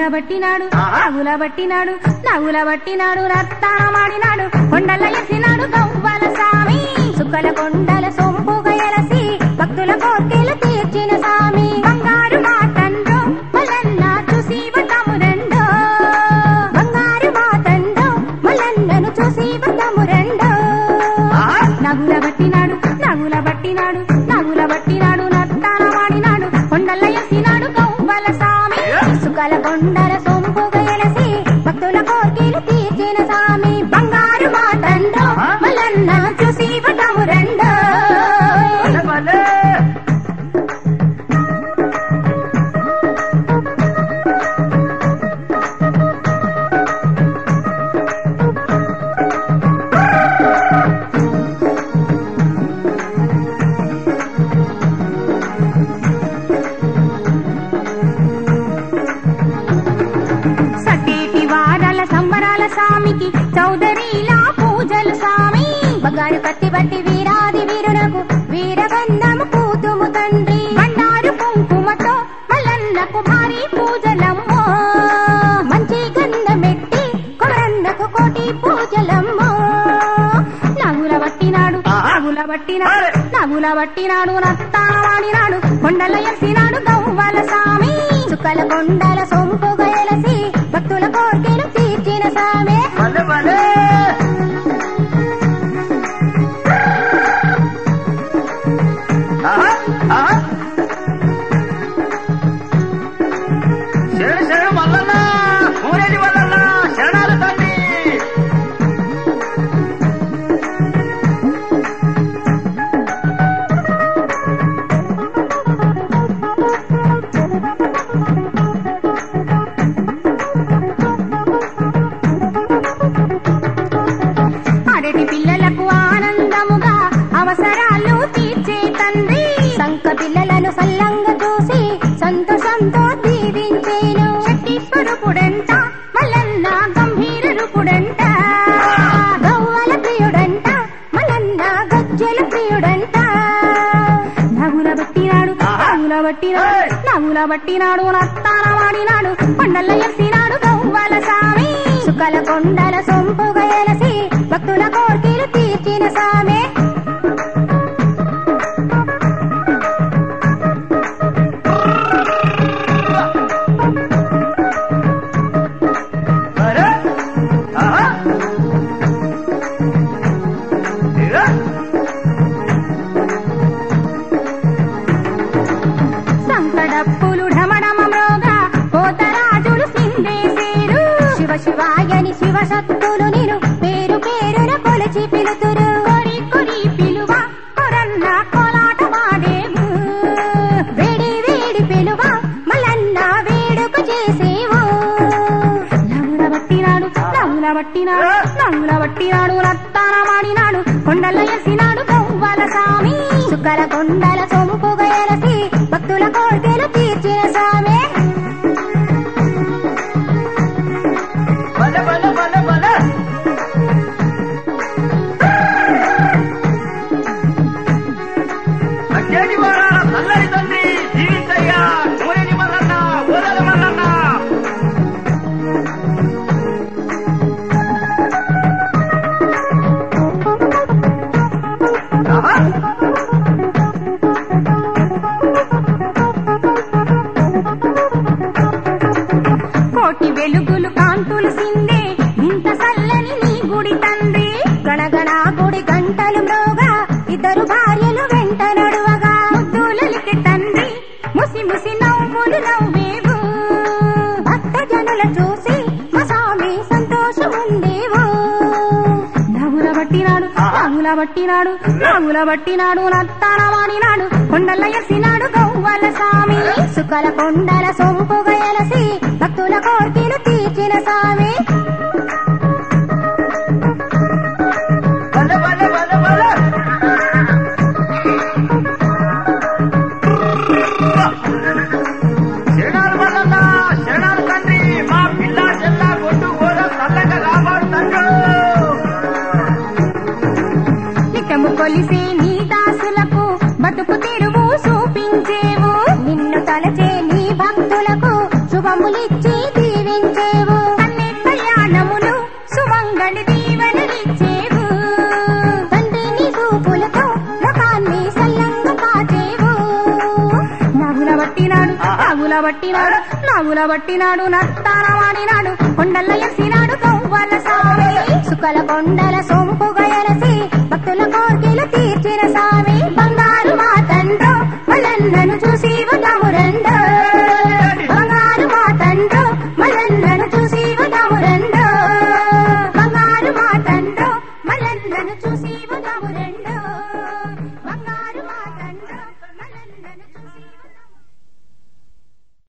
నవ్వుల బట్టినాడు ఆహా. నవ్వుల బట్టినాడు నవ్వుల బట్టినాడు రత్తానమాడినాడు కొండల ఎసినాడు గవ్వల స్వామి సుక్కల కొండల సొంపుగా ఎలసి భక్తుల కోర్కెలు తీర్చిన స్వామి బంగారు మాతండ్రో మల్లన్న చూసి వతమురండో బంగారు మాతండ్రో మల్లన్నను చూసి వతమురండో ఆహా. నవ్వుల బట్టినాడు నవ్వుల బట్టినాడు నవ్వుల బట్టినాడు నత్తానమాడినాడు కొండల ఎసినాడు గవ్వల స్వామి సుకల కొండల సొంపుగా ఎలసి భక్తుల కోర్కెలు తీర్చిన స్వామి బంగారు మాతండ్రో మల్లన్న చూసి వతమురండో భలే, భలే. సతేటి వారాల సంబరాల స్వామికి చౌదరిలా పూజలు స్వామి బంగారు కత్తి బట్టి వీరాది వీరునకు వీరగంధము కూతుము తండ్రి బండారు కుంకుమతో మల్లన్నకు భారీ పూజలమ్మో మంచి గంధమెట్టి కొమరన్నకు కోటి పూజలమ్మో నగుల బట్టినాడు ఆహా. నగుల బట్టినాడు అరే. నగుల బట్టినాడు నత్తావాడినాడు కొండల ఎసినాడు గవ్వల స్వామి చుక్కల కొండల సొంపుగా ఎలసి భక్తుల కోర్కెలు తీర్చిన స్వామి భలే, భలే. ఆహా, ఆహా. శరణు శరణు మల్లన్న ఊరేది మల్లన్న శరణాలు తండ్రి అరటి పిల్లలకు ఆనందముగా అవసరాలు తీర్చే తండ్రి సంక పిల్లలను సల్లంగా చూసి సంతోషంతో దీవించేను శక్తి స్వరూపుడంట మల్లన్న గంభీర రూపుడంట గవ్వల ప్రియుడంట మల్లన్న గజ్జల ప్రియుడంట నగుల బట్టినాడు నగుల బట్టినాడు నగుల బట్టినాడు నత్తాన వాడినాడు కొండల ఎసినాడు గవ్వల స్వామి సుకల కొండల సొంపుగా ఎలసి భక్తుల కోర్కెలు తీర్చిన స్వామి అరే ఆహా ఇదిగో. సంకడప్పులు ఢమడమమ్రోగా కోతరాజులు సిందేసేరు శివ శివాయని శివ శక్తులు నిరు పేరు పేరున కొలిచి పిలుతురు కొరి కొరి పిలువ కొరన్న కోలాట వాడేవు వేడి వేడి పిలువ మల్లన్న వేడుక చేసేవు నవ్వుల బట్టినాడు నవ్వుల బట్టినాడు నవ్వుల బట్టినాడు రత్తాన మాడినాడు కొండల ఎసినాడు గవ్వల స్వామి సుక్కల కొండల సొంపుగా ఎలసి భక్తుల కోరికలు తీర్చిన స్వామి భలే, భలే, భలే, భలే. అచ్చేటి వారాల చల్లని తండ్రి జీవితయ్యా ఊరేది మల్లన్న ఊరల మల్లన్న ఆహా కోటి వెలుగులు కాంతులు సిందే ఇంత చల్లని నీ గుడి తండ్రి గణగణ గుడి గంటలు మ్రోగా ఇద్దరు భార్యలు వెంట నడువగా ముద్దులలికి తండ్రి ముసి ముసి నవ్వులు నవ్వేవు భక్త జనుల చూసి మా స్వామి సంతోషముందేవు నవ్వుల బట్టినాడు నవ్వుల బట్టినాడు నవ్వుల బట్టినాడు నత్తాన వాడినాడు కొండల ఎసినాడు గవ్వల స్వామి సుకల కొండల సొంపుగా ఎలసి భక్తుల కోర్కెలు తీర్చిన స్వామి భలే, భలే, భలే, భలే. శరణాలు మల్లన్న శరణాలు తండ్రి మా పిల్ల చెల్ల గొడ్డు గోద చల్లగా కాపాడు తండ్రి నిత్యము కొలిసే నీ దాసులకు బతుకు తెరువు చూపించేవు నిన్ను తలచే నీ భక్తులకు శుభములిచ్చి దీవించేవు చల్లని దీవెనలిచ్చేవు తండ్రి నీ చూపులతో లోకాన్ని సల్లంగా కాచేవు నాగుల బట్టినాడు నాగుల బట్టినాడు నాగుల బట్టినాడు నత్తాన వాడినాడు కొండల్ల ఎసినాడు గౌవల సామి సుకల కొండల సొంపు